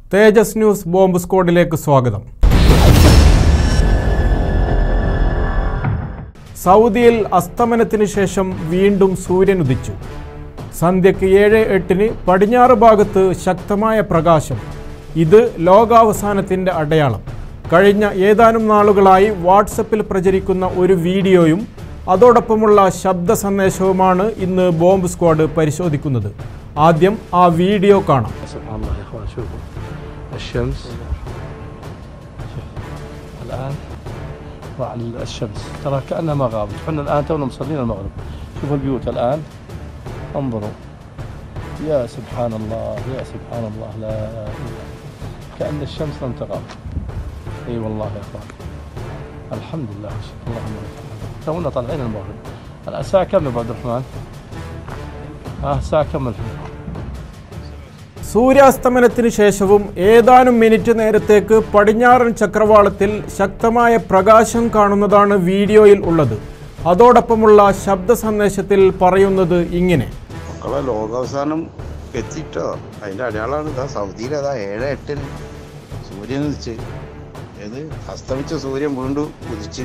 തേജസ് news bomb സ്ക്വാഡിലേക്ക് സ്വാഗതം സൗദിയിൽ അസ്തമനത്തിന് ശേഷം വീണ്ടും സൂര്യൻ ഉദിച്ചു സന്ധ്യയ്ക്ക് ഏഴ് എട്ടിന് പടിഞ്ഞാറ് ഭാഗത്ത് ശക്തമായ പ്രകാശം ഇത് ലോകാവസാനത്തിൻ്റെ അടയാളം കഴിഞ്ഞ ഏതാനും നാളുകളായി വാട്സപ്പിൽ പ്രചരിക്കുന്ന ഒരു വീഡിയോയും അതോടൊപ്പമുള്ള ശബ്ദ സന്ദേശവുമാണ് ഇന്ന് ബോംബ് സ്ക്വാഡ് പരിശോധിക്കുന്നത് ആദ്യം ആ വീഡിയോ കാണാം سبحان الله يا اخوان شوفوا الشمس شوف. الان طلع الشمس ترى كانها ما غابت احنا الان تونا مصلين المغرب شوفوا البيوت الان انظروا يا سبحان الله يا سبحان الله لا اله كان الشمس لم تغاب اي والله يا اخوان الحمد لله اللهم لك الحمد تونا طالعين المغرب الان الساعه كم يا ابو عبد الرحمن؟ ها الساعه كم الحين؟ സൂര്യാസ്തമനത്തിന് ശേഷവും ഏതാനും മിനിറ്റ് നേരത്തേക്ക് പടിഞ്ഞാറൻ ചക്രവാളത്തിൽ ശക്തമായ പ്രകാശം കാണുന്നതാണ് വീഡിയോയിൽ ഉള്ളത് അതോടൊപ്പമുള്ള ശബ്ദ സന്ദേശത്തിൽ പറയുന്നത് ഇങ്ങനെ മക്കളെ ലോകാവസാനം എത്തിട്ടോ അതിന്റെ അടയാളാണ് ഇതാ സൗദിയിൽ അതാ ഏഴ് എട്ടിന് സൂര്യൻ ഉദിച്ച് ഏത് അസ്തമിച്ച സൂര്യൻ വീണ്ടും ഉദിച്ച്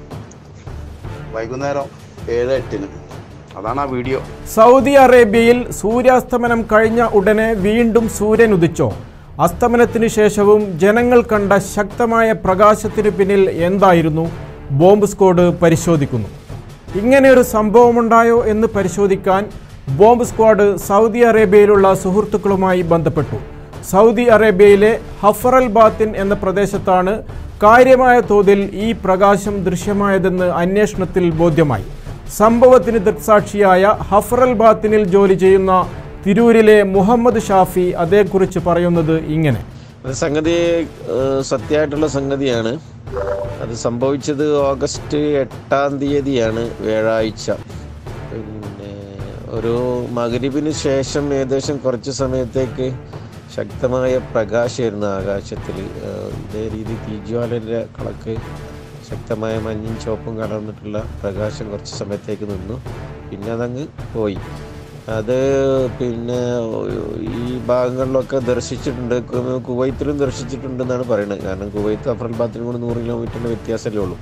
വൈകുന്നേരം ഏഴ് എട്ടിന് അതാണ് ആ വീഡിയോ സൗദി അറേബ്യയിൽ സൂര്യാസ്തമനം കഴിഞ്ഞ ഉടനെ വീണ്ടും സൂര്യൻ ഉദിച്ചോ അസ്തമനത്തിന് ശേഷവും ജനങ്ങൾ കണ്ട ശക്തമായ പ്രകാശത്തിന് പിന്നിൽ എന്തായിരുന്നു ബോംബ് സ്ക്വാഡ് പരിശോധിക്കുന്നു ഇങ്ങനെയൊരു സംഭവമുണ്ടായോ എന്ന് പരിശോധിക്കാൻ ബോംബ് സ്ക്വാഡ് സൗദി അറേബ്യയിലുള്ള സുഹൃത്തുക്കളുമായി ബന്ധപ്പെട്ടു സൗദി അറേബ്യയിലെ ഹഫറൽ ബാത്തിൻ എന്ന പ്രദേശത്താണ് കാര്യമായ തോതിൽ ഈ പ്രകാശം ദൃശ്യമായതെന്ന് അന്വേഷണത്തിൽ ബോധ്യമായി സംഭവത്തിന് ദൃക്സാക്ഷിയായ ഹഫറൽ ബാത്തിനിൽ ജോലി ചെയ്യുന്ന തിരൂരിലെ മുഹമ്മദ് ഷാഫി അതേക്കുറിച്ച് പറയുന്നത് ഇങ്ങനെ അത് സംഗതി ഏഹ്, സത്യമായിട്ടുള്ള സംഗതിയാണ് അത് സംഭവിച്ചത് ഓഗസ്റ്റ് എട്ടാം തീയതിയാണ് വ്യാഴാഴ്ച പിന്നെ ഒരു മകരിബിന് ശേഷം ഏകദേശം കുറച്ച് സമയത്തേക്ക് ശക്തമായ പ്രകാശമായിരുന്നു ആകാശത്തിൽ ഏഹ്, ഇതേ രീതി തീജ്വാലൻ്റെ കളക്ക് ശക്തമായ മഞ്ഞും ചുവപ്പും കലർന്നിട്ടുള്ള പ്രകാശം കുറച്ച് സമയത്തേക്ക് നിന്നു പിന്നെ അതങ്ങ് പോയി അത് പിന്നെ ഈ ഭാഗങ്ങളിലൊക്കെ ദർശിച്ചിട്ടുണ്ട് കു- കുവൈത്തിലും ദർശിച്ചിട്ടുണ്ട് എന്നാണ് പറയുന്നത് കാരണം കുവൈത്ത് അഫ്രൽ ബാത്തിനും കൂടി നൂറ് കിലോമീറ്ററിൻ്റെ വ്യത്യാസമല്ലേ ഉള്ളൂ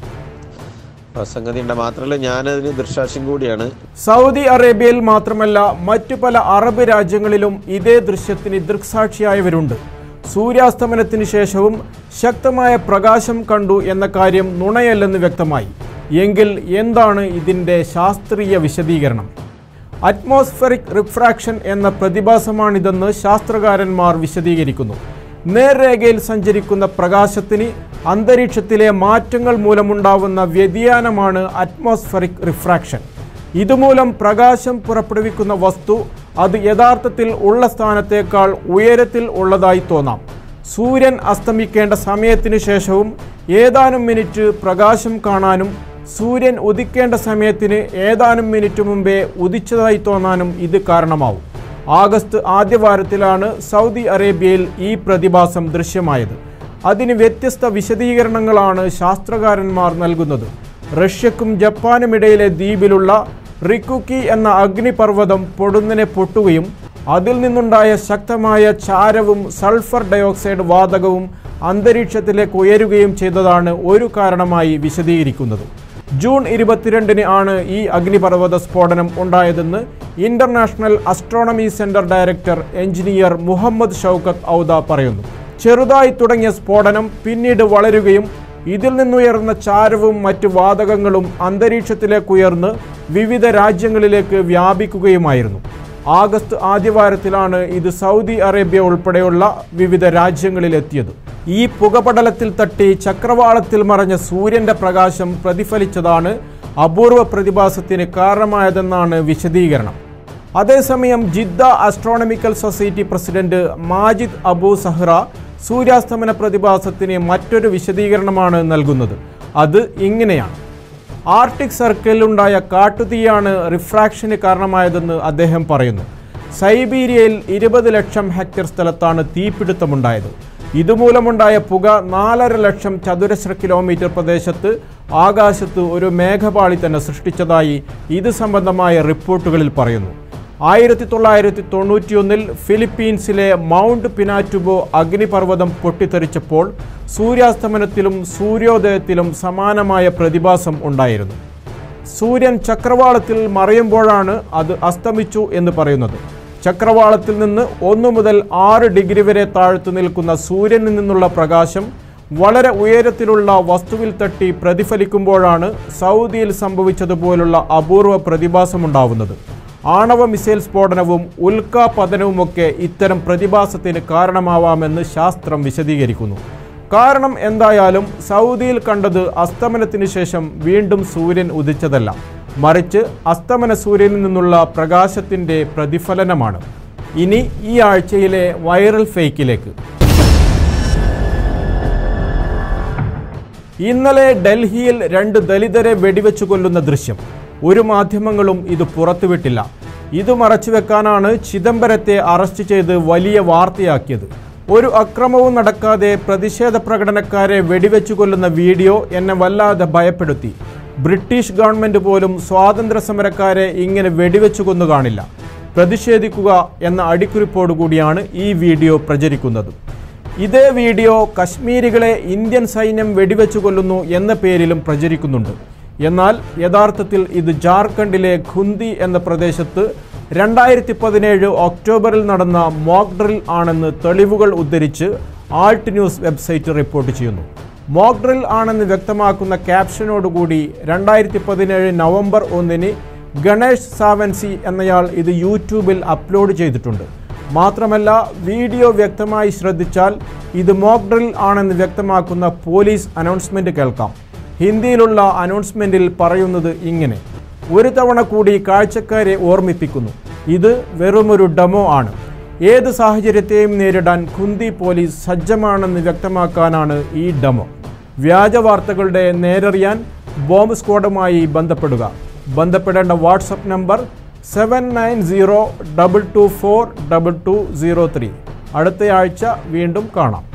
ആ സംഗതി ഉണ്ട് മാത്രമല്ല ഞാനതിന് ദൃശാക്ഷ്യം കൂടിയാണ് സൗദി അറേബ്യയിൽ മാത്രമല്ല മറ്റു പല അറബ് രാജ്യങ്ങളിലും ഇതേ ദൃശ്യത്തിന് ദൃക്സാക്ഷിയായവരുണ്ട് സൂര്യാസ്തമനത്തിന് ശേഷവും ശക്തമായ പ്രകാശം കണ്ടു എന്ന കാര്യം നുണയല്ലെന്ന് വ്യക്തമായി എങ്കിൽ എന്താണ് ഇതിൻ്റെ ശാസ്ത്രീയ വിശദീകരണം അറ്റ്മോസ്ഫെറിക് റിഫ്രാക്ഷൻ എന്ന പ്രതിഭാസമാണിതെന്ന് ശാസ്ത്രകാരന്മാർ വിശദീകരിക്കുന്നു നേർരേഖയിൽ സഞ്ചരിക്കുന്ന പ്രകാശത്തിന് അന്തരീക്ഷത്തിലെ മാറ്റങ്ങൾ മൂലമുണ്ടാവുന്ന വ്യതിയാനമാണ് അറ്റ്മോസ്ഫെറിക് റിഫ്രാക്ഷൻ ഇതുമൂലം പ്രകാശം പുറപ്പെടുവിക്കുന്ന വസ്തു അത് യഥാർത്ഥത്തിൽ ഉള്ള സ്ഥാനത്തേക്കാൾ ഉയരത്തിൽ ഉള്ളതായി തോന്നാം സൂര്യൻ അസ്തമിക്കേണ്ട സമയത്തിന് ശേഷവും ഏതാനും മിനിറ്റ് പ്രകാശം കാണാനും സൂര്യൻ ഉദിക്കേണ്ട സമയത്തിന് ഏതാനും മിനിറ്റ് മുമ്പേ ഉദിച്ചതായി തോന്നാനും ഇത് കാരണമാവും ആഗസ്റ്റ് ആദ്യവാരത്തിലാണ് സൗദി അറേബ്യയിൽ ഈ പ്രതിഭാസം ദൃശ്യമായത് അതിന് വ്യത്യസ്ത വിശദീകരണങ്ങളാണ് ശാസ്ത്രകാരന്മാർ നൽകുന്നത് റഷ്യക്കും ജപ്പാനുമിടയിലെ ദ്വീപിലുള്ള റിക്കുക്കി എന്ന അഗ്നിപർവ്വതം പൊടുന്നനെ പൊട്ടുകയും അതിൽ നിന്നുണ്ടായ ശക്തമായ ചാരവും സൾഫർ ഡയോക്സൈഡ് വാതകവും അന്തരീക്ഷത്തിലേക്ക് ഉയരുകയും ചെയ്തതാണ് ഒരു കാരണമായി വിശദീകരിക്കുന്നത് ജൂൺ ഇരുപത്തിരണ്ടിന് ആണ് ഈ അഗ്നിപർവ്വത സ്ഫോടനം ഉണ്ടായതെന്ന് International Astronomy Center Director Engineer Mohammad Shawkat Odeh പറയുന്നു ചെറുതായി തുടങ്ങിയ സ്ഫോടനം പിന്നീട് വളരുകയും ഇതിൽ നിന്നുയർന്ന ചാരവും മറ്റ് വാതകങ്ങളും അന്തരീക്ഷത്തിലേക്ക് ഉയർന്ന് വിവിധ രാജ്യങ്ങളിലേക്ക് വ്യാപിക്കുകയുമായിരുന്നു ആഗസ്റ്റ് ആദ്യവാരത്തിലാണ് ഇത് സൗദി അറേബ്യ ഉൾപ്പെടെയുള്ള വിവിധ രാജ്യങ്ങളിലെത്തിയത് ഈ പുകപടലത്തിൽ തട്ടി ചക്രവാളത്തിൽ മറഞ്ഞ സൂര്യന്റെ പ്രകാശം പ്രതിഫലിച്ചതാണ് അപൂർവ പ്രതിഭാസത്തിന് കാരണമായതെന്നാണ് വിശദീകരണം അതേസമയം Jeddah Astronomical Society President Majid Abu Zahra സൂര്യാസ്തമന പ്രതിഭാസത്തിന് മറ്റൊരു വിശദീകരണമാണ് നൽകുന്നത് അത് ഇങ്ങനെയാണ് ആർട്ടിക് സർക്കിളിലുണ്ടായ കാട്ടുതീയാണ് റിഫ്രാക്ഷന് കാരണമായതെന്ന് അദ്ദേഹം പറയുന്നു സൈബീരിയയിൽ ഇരുപത് ലക്ഷം ഹെക്ടർ സ്ഥലത്താണ് തീപിടുത്തമുണ്ടായത് ഇതുമൂലമുണ്ടായ പുക നാലര ലക്ഷം ചതുരശ്ര കിലോമീറ്റർ പ്രദേശത്ത് ആകാശത്ത് ഒരു മേഘപാളി തന്നെ സൃഷ്ടിച്ചതായി ഇത് സംബന്ധമായ റിപ്പോർട്ടുകളിൽ പറയുന്നു ആയിരത്തി തൊള്ളായിരത്തി തൊണ്ണൂറ്റിയൊന്നിൽ ഫിലിപ്പീൻസിലെ മൗണ്ട് പിനാറ്റുബോ അഗ്നിപർവ്വതം പൊട്ടിത്തെറിച്ചപ്പോൾ സൂര്യാസ്തമനത്തിലും സൂര്യോദയത്തിലും സമാനമായ പ്രതിഭാസം ഉണ്ടായിരുന്നു സൂര്യൻ ചക്രവാളത്തിൽ മറയുമ്പോഴാണ് അത് അസ്തമിച്ചു എന്ന് പറയുന്നത് ചക്രവാളത്തിൽ നിന്ന് ഒന്ന് മുതൽ ആറ് ഡിഗ്രി വരെ താഴ്ത്തു നിൽക്കുന്ന സൂര്യനിൽ നിന്നുള്ള പ്രകാശം വളരെ ഉയരത്തിലുള്ള വസ്തുവിൽ തട്ടി പ്രതിഫലിക്കുമ്പോഴാണ് സൗദിയിൽ സംഭവിച്ചതുപോലുള്ള അപൂർവ പ്രതിഭാസമുണ്ടാവുന്നത് ആണവ മിസൈൽ സ്ഫോടനവും ഉൽക്കാപതനവുമൊക്കെ ഇത്തരം പ്രതിഭാസത്തിന് കാരണമാവാമെന്ന് ശാസ്ത്രം വിശദീകരിക്കുന്നു കാരണം എന്തായാലും സൗദിയിൽ കണ്ടത് അസ്തമനത്തിന് ശേഷം വീണ്ടും സൂര്യൻ ഉദിച്ചതല്ല മറിച്ച് അസ്തമന സൂര്യനിൽ നിന്നുള്ള പ്രകാശത്തിൻ്റെ പ്രതിഫലനമാണ് ഇനി ഈ ആഴ്ചയിലെ വൈറൽ ഫേക്കിലേക്ക് ഇന്നലെ ഡൽഹിയിൽ രണ്ട് ദലിതരെ വെടിവെച്ചു കൊല്ലുന്ന ദൃശ്യം ഒരു മാധ്യമങ്ങളും ഇത് പുറത്തുവിട്ടില്ല ഇത് മറച്ചുവെക്കാനാണ് ചിദംബരത്തെ അറസ്റ്റ് ചെയ്ത് വലിയ വാർത്തയാക്കിയത് ഒരു അക്രമവും നടക്കാതെ പ്രതിഷേധ പ്രകടനക്കാരെ വെടിവെച്ചു കൊല്ലുന്ന വീഡിയോ എന്നെ വല്ലാതെ ഭയപ്പെടുത്തി ബ്രിട്ടീഷ് ഗവൺമെന്റ് പോലും സ്വാതന്ത്ര്യ സമരക്കാരെ ഇങ്ങനെ വെടിവെച്ചു കൊന്നു കാണില്ല പ്രതിഷേധിക്കുക എന്ന അടിക്കുറിപ്പോടുകൂടിയാണ് ഈ വീഡിയോ പ്രചരിക്കുന്നത് ഇതേ വീഡിയോ കശ്മീരികളെ ഇന്ത്യൻ സൈന്യം വെടിവെച്ചു കൊല്ലുന്നു എന്ന പേരിലും പ്രചരിക്കുന്നുണ്ട് എന്നാൽ യഥാർത്ഥത്തിൽ ഇത് ജാർഖണ്ഡിലെ ഖുന്തി എന്ന പ്രദേശത്ത് രണ്ടായിരത്തി പതിനേഴ് ഒക്ടോബറിൽ നടന്ന മോക്ക് ഡ്രിൽ ആണെന്ന് തെളിവുകൾ ഉദ്ധരിച്ച് ആൾട്ട് ന്യൂസ് വെബ്സൈറ്റ് റിപ്പോർട്ട് ചെയ്യുന്നു മോക്ക് ഡ്രിൽ ആണെന്ന് വ്യക്തമാക്കുന്ന ക്യാപ്ഷനോടുകൂടി രണ്ടായിരത്തി പതിനേഴ് നവംബർ ഒന്നിന് ഗണേഷ് സാവൻസി എന്നയാൾ ഇത് യൂട്യൂബിൽ അപ്ലോഡ് ചെയ്തിട്ടുണ്ട് മാത്രമല്ല വീഡിയോ വ്യക്തമായി ശ്രദ്ധിച്ചാൽ ഇത് മോക്ക് ഡ്രിൽ ആണെന്ന് വ്യക്തമാക്കുന്ന പോലീസ് അനൗൺസ്മെന്റ് കേൾക്കാം ഹിന്ദിയിലുള്ള അനൗൺസ്മെന്റിൽ പറയുന്നത് ഇങ്ങനെ ഒരു തവണ കൂടി കാഴ്ചക്കാരെ ഓർമ്മിപ്പിക്കുന്നു ഇത് വെറുമൊരു ഡെമോ ആണ് ഏത് സാഹചര്യത്തെയും നേരിടാൻ കുന്തി പോലീസ് സജ്ജമാണെന്ന് വ്യക്തമാക്കാനാണ് ഈ ഡെമോ വ്യാജ വാർത്തകളുടെ നേരറിയാൻ ബോംബ് സ്ക്വാഡുമായി ബന്ധപ്പെടുക ബന്ധപ്പെടേണ്ട WhatsApp number seven nine zero double two four double two zero three അടുത്തയാഴ്ച വീണ്ടും കാണാം